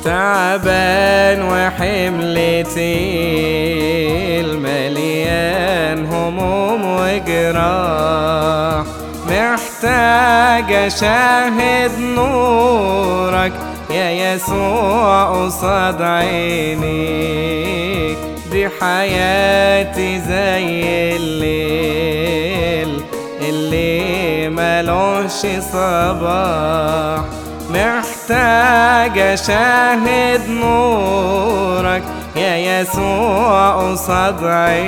تعبان وحملتي المليان هموم وجراح محتاج اشاهد نورك يا يسوع قصاد عينيك دي حياتي زي الليل اللي ملوش صباح محتاج اشاهد نورك يا يسوع قصاد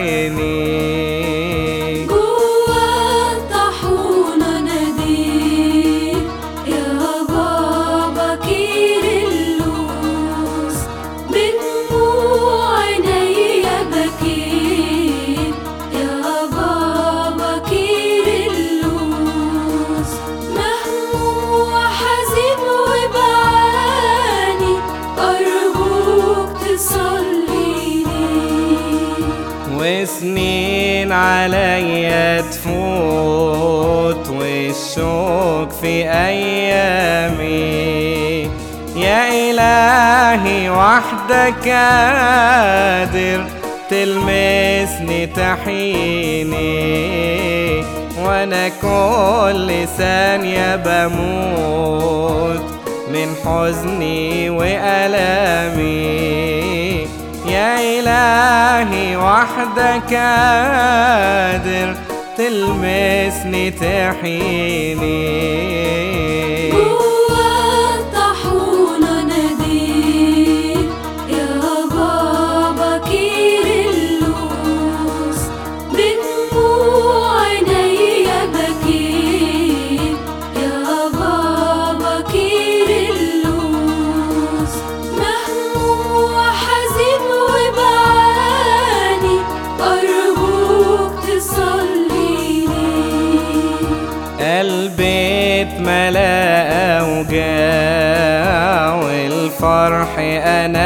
عيني جوا الطاحونة ناديك يا بابا كيرلس بدموع عينيا بكيت يا بابا كيرلس مهموم وحزين وبعاني أرجوك تصليلي وسنين عليا تفوت والشوق في ايامي يا الهي وحدك قادر تلمسني تحيني وانا كل ثانية بموت من حزني وألامي يا إلهي وحدك قادر تلمسني تحيني جوا الطاحونة ناديك يا بابا كيرلس بدموع عينيا بكيت يا بابا كيرلس مهموم وحزين وبعاني أرجوك تصليلي قلبي اتملأ أوجاع والفرح أنا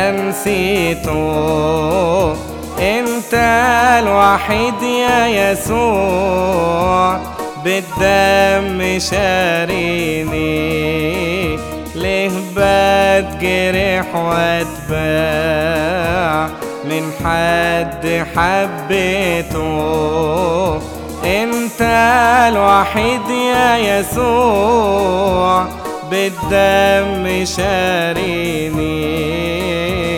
نسيته انت الوحيد يا يسوع بالدم شاريني ليه بتجرح واتباع من حد حبيته انت الوحيد يا يسوع بالدم شاريني